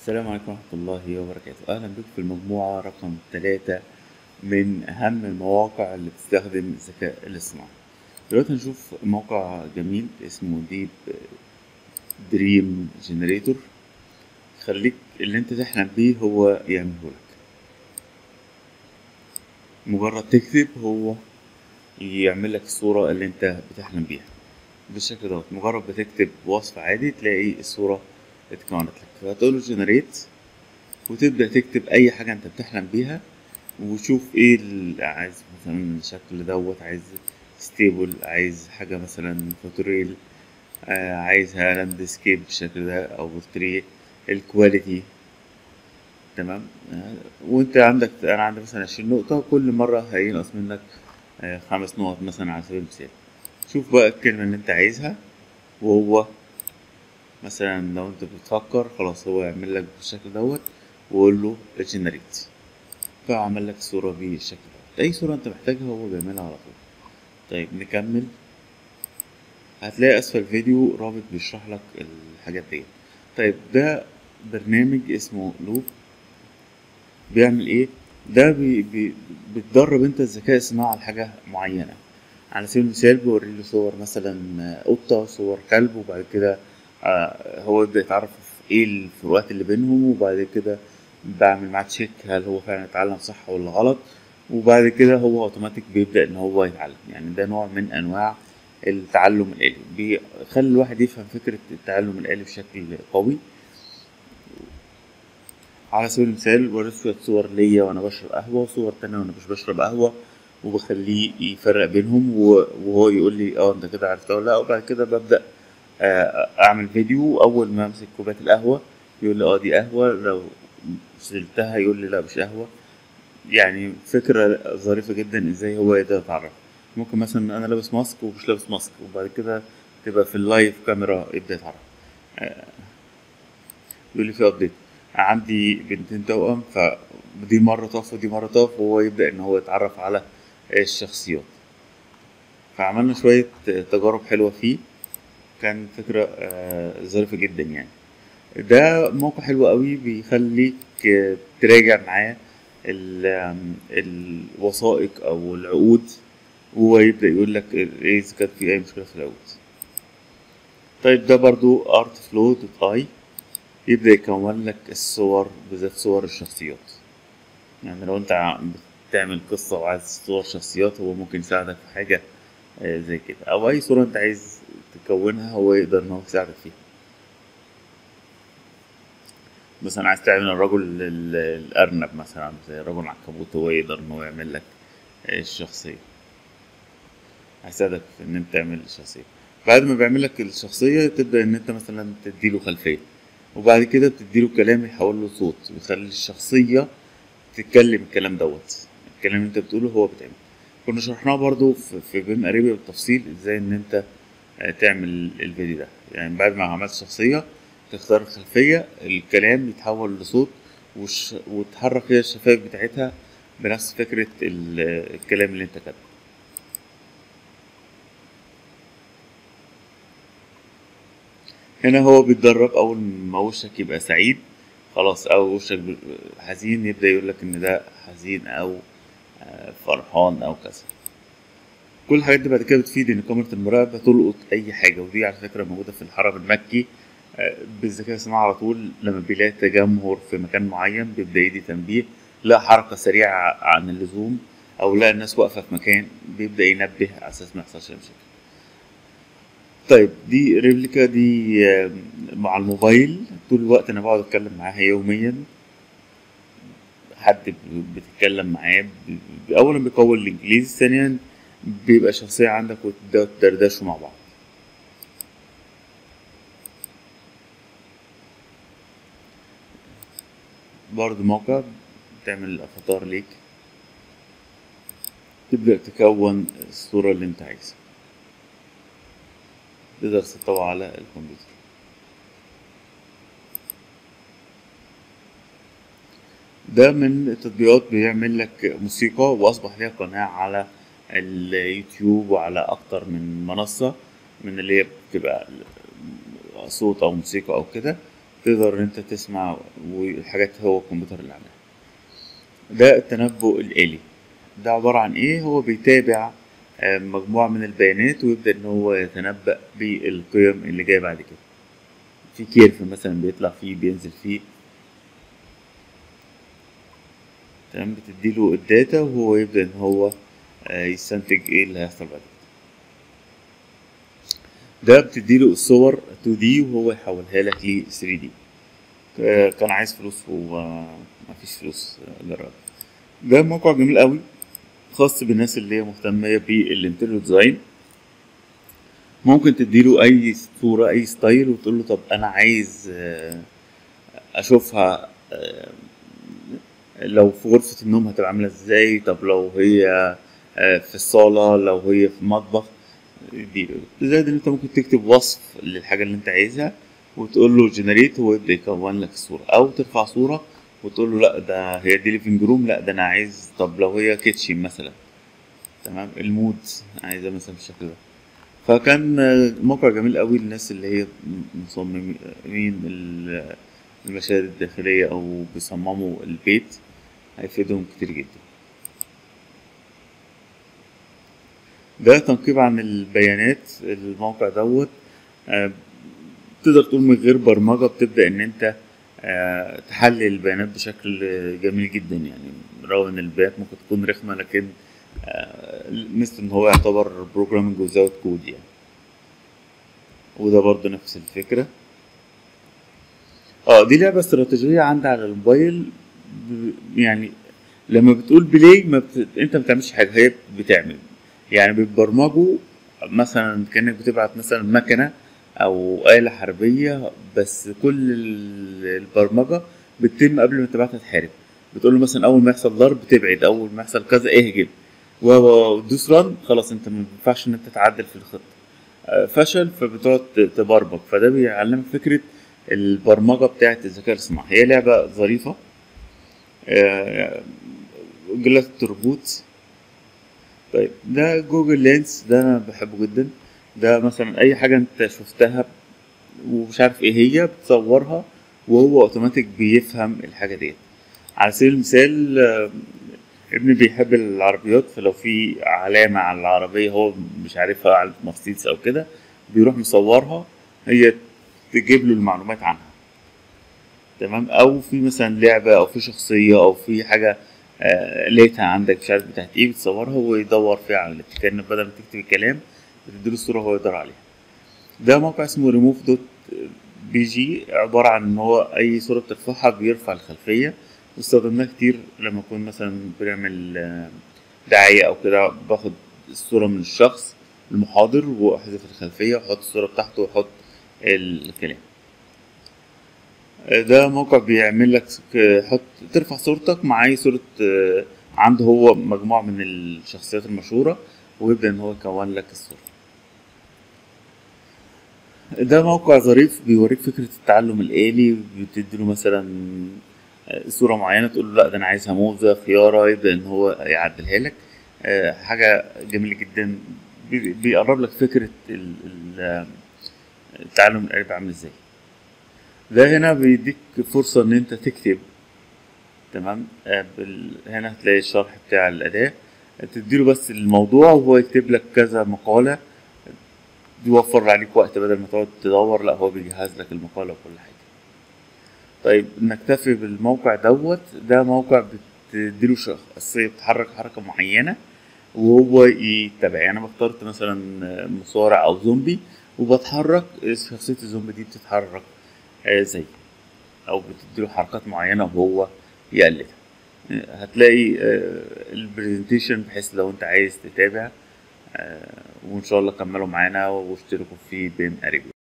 السلام عليكم ورحمة الله وبركاته أهلا بكم في المجموعة رقم ثلاثة من أهم المواقع اللي بتستخدم الذكاء الاصطناعي دلوقتي هنشوف موقع جميل اسمه ديب دريم جنريتور خليك اللي انت تحلم بيه هو يعمله لك مجرد تكتب هو يعمل لك الصورة اللي انت بتحلم بيها بالشكل دوت مجرد بتكتب وصف عادي تلاقي الصورة اتكونت لك فهتقوله جنريت وتبدأ تكتب أي حاجة أنت بتحلم بيها وشوف ايه اللي عايز مثلا الشكل دوت عايز ستيبل عايز حاجة مثلا فوتوريل آه عايزها لاندسكيب بالشكل ده أو بورتريه الكواليتي تمام آه وانت عندك انا عندي مثلا عشرين نقطة كل مرة هينقص منك آه خمس نقط مثلا على سبيل المثال شوف بقى الكلمة اللي انت عايزها وهو مثلا لو انت بتفكر خلاص هو يعمل لك بالشكل دوت وقول له جنريت فعمل لك صورة بالشكل دوت اي صورة انت محتاجها هو بيعملها على طول طيب نكمل هتلاقي اسفل الفيديو رابط بيشرح لك الحاجات دي طيب ده برنامج اسمه لوب بيعمل ايه ده بي بي بتدرب انت الذكاء الصناعي على حاجة معينة على سبيل المثال بوري له صور مثلا قطة صور كلب وبعد كده آه هو يبدأ يتعرف في ايه الفروقات اللي بينهم وبعد كده بعمل معاه تشيك هل هو فعلا اتعلم صح ولا غلط وبعد كده هو اوتوماتيك بيبدأ ان هو يتعلم يعني ده نوع من انواع التعلم الآلي بيخلي الواحد يفهم فكرة التعلم الآلي بشكل قوي على سبيل المثال وريت شوية صور ليا وأنا بشرب قهوة وصور تانية وأنا مش بشرب قهوة وبخليه يفرق بينهم وهو يقول لي اه انت كده عرفتها ولا لا وبعد كده ببدأ اعمل فيديو اول ما امسك كوبايه القهوه يقول لي اه دي قهوه لو شلتها يقول لي لا مش قهوه يعني فكره ظريفه جدا ازاي هو يقدر يتعرف ممكن مثلا انا لابس ماسك ومش لابس ماسك وبعد كده تبقى في اللايف كاميرا يبدا يتعرف يقول لي في ابديت عندي بنتين توأم فدي مرة طاف ودي مرة طاف وهو يبدأ إن هو يتعرف على الشخصيات فعملنا شوية تجارب حلوة فيه كان فكرة ظريفة جدا يعني ده موقع حلو قوي بيخليك تراجع معاه الوثائق او العقود وهو يبدأ يقول لك ايه اذا كانت في اي مشكلة في العقود طيب ده برضو ارت فلو دوت اي يبدأ يكون لك الصور بالذات صور الشخصيات يعني لو انت بتعمل قصة وعايز صور شخصيات هو ممكن يساعدك في حاجة زي كده او اي صورة انت عايز تكونها هو يقدر ان هو يساعدك فيها مثلا عايز تعمل الرجل الارنب مثلا زي رجل العنكبوت هو يقدر ان هو يعمل لك الشخصية هيساعدك في ان انت تعمل الشخصية بعد ما بيعمل لك الشخصية تبدأ ان انت مثلا تديله خلفية وبعد كده بتديله كلام يحول له صوت ويخلي الشخصية تتكلم الكلام دوت الكلام اللي انت بتقوله هو بتعمل كنا شرحناه برضو في بين قريبة بالتفصيل ازاي ان انت تعمل الفيديو ده يعني بعد ما عملت شخصية تختار الخلفية الكلام يتحول لصوت وش... وتحرك هي الشفايف بتاعتها بنفس فكرة الكلام اللي انت كاتبه هنا هو بيتدرب اول ما وشك يبقى سعيد خلاص او وشك حزين يبدأ يقول لك ان ده حزين او فرحان او كذا كل الحاجات دي بعد كده بتفيد ان كاميرا المراقبه تلقط اي حاجه ودي على فكره موجوده في الحرم المكي بالذكاء الصناعي على طول لما بيلاقي تجمهر في مكان معين بيبدا يدي تنبيه لا حركه سريعه عن اللزوم او لا الناس واقفه في مكان بيبدا ينبه على اساس ما يحصلش مشاكل طيب دي ريبليكا دي مع الموبايل طول الوقت انا بقعد اتكلم معاها يوميا حد بتتكلم معاه اولا بيقوي الانجليزي ثانيا بيبقى شخصية عندك وتدردشوا مع بعض برضه موقع تعمل افاتار ليك تبدأ تكون الصورة اللي انت عايزها تقدر تسطبها على الكمبيوتر ده من التطبيقات بيعمل لك موسيقى واصبح ليها قناة على اليوتيوب وعلى اكتر من منصة من اللي هي بتبقى صوت او موسيقى او كده تقدر ان انت تسمع والحاجات هو الكمبيوتر اللي عاملها ده التنبؤ الآلي ده عبارة عن ايه هو بيتابع آه، مجموعة من البيانات ويبدأ ان هو يتنبأ بالقيم اللي جاية بعد كده في كيرف مثلا بيطلع فيه بينزل فيه تمام بتديله الداتا وهو يبدأ ان هو آه، يستنتج ايه اللي هيحصل بعد كده ده بتديله الصور 2D وهو يحولها لك ل 3D آه، كان عايز فلوس ومفيش فلوس آه، جرب ده موقع جميل قوي خاص بالناس اللي هي مهتمة بالانتيريور ديزاين ممكن تديله اي صورة اي ستايل وتقول له طب انا عايز آه، اشوفها آه، لو في غرفة النوم هتبقى عاملة ازاي طب لو هي آه، في الصالة لو هي في المطبخ دي زائد ان انت ممكن تكتب وصف للحاجة اللي انت عايزها وتقول له جنريت هو يبدأ يكون لك الصورة او ترفع صورة وتقول له لا ده هي دي ليفنج روم لا ده انا عايز طب لو هي كيتشن مثلا تمام المود عايزها مثلا بالشكل ده فكان آه، موقع جميل قوي للناس اللي هي مصممين ال- المشاهد الداخلية أو بيصمموا البيت هيفيدهم كتير جدا ده تنقيب عن البيانات الموقع دوت آه، تقدر تقول من غير برمجة بتبدأ إن أنت آه، تحلل البيانات بشكل جميل جدا يعني رغم إن البيانات ممكن تكون رخمة لكن آه، مثل إن هو يعتبر بروجرامينج وزاوت كود يعني وده برضه نفس الفكرة اه دي لعبة استراتيجية عندي على الموبايل ب- يعني لما بتقول بلاي ما بت... انت ما بتعملش حاجة هي بتعمل يعني بتبرمجوا مثلا كأنك بتبعت مثلا مكنة أو آلة حربية بس كل ال- البرمجة بتتم قبل ما تبعتها تحارب بتقول له مثلا أول ما يحصل ضرب تبعد أول ما يحصل كذا اهجم ودوس ران خلاص انت ما ينفعش ان انت تعدل في الخطة آه، فشل فبتقعد ت- تبرمج فده بيعلمك فكرة البرمجة بتاعة الذكاء الاصطناعي هي لعبة ظريفة آه، جلاد التربوت طيب ده جوجل لينس ده انا بحبه جدا ده مثلا اي حاجة انت شفتها ومش عارف ايه هي بتصورها وهو اوتوماتيك بيفهم الحاجة ديت على سبيل المثال آه، ابني بيحب العربيات فلو في علامة على العربية هو مش عارفها على مرسيدس أو كده بيروح مصورها هي تجيب له المعلومات عنها تمام أو في مثلا لعبة أو في شخصية أو في حاجة آه، لقيتها عندك مش عارف بتاعت ايه بتصورها ويدور فيها على النت كأن بدل ما تكتب الكلام بتديله الصورة وهو يدور عليها ده موقع اسمه ريموف دوت بي جي عبارة عن ان هو اي صورة بترفعها بيرفع الخلفية واستخدمناه كتير لما اكون مثلا بنعمل آه، دعاية او كده باخد الصورة من الشخص المحاضر واحذف الخلفية واحط الصورة بتاعته واحط الكلام آه، ده موقع بيعمل لك ك- حط ترفع صورتك مع اي صورة آه، عنده هو مجموعة من الشخصيات المشهورة ويبدأ ان هو يكون لك الصورة ده موقع ظريف بيوريك فكرة التعلم الآلي بتديله مثلا صورة معينة تقول له لا ده أنا عايزها موزة خيارة يبدأ إن هو يعدلها لك آه، حاجة جميلة جدا بي- بيقرب لك فكرة ال- ال- التعلم الآلي بيبقى عامل إزاي ده هنا بيديك فرصة إن أنت تكتب تمام آه، بال... هنا هتلاقي الشرح بتاع الأداة تديله بس الموضوع وهو يكتب لك كذا مقالة بيوفر عليك وقت بدل ما تقعد تدور لا هو بيجهز لك المقالة وكل حاجة طيب نكتفي بالموقع دوت ده موقع بتديله شخصية بتتحرك حركة معينة وهو يتبع يعني أنا اخترت مثلا مصارع أو زومبي وبتحرك شخصية الزومبي دي بتتحرك آه، زي أو بتديله حركات معينة وهو يقلدها آه، هتلاقي البرزنتيشن بحيث لو انت عايز تتابع آه، وان شاء الله كملوا معانا واشتركوا في بين قريب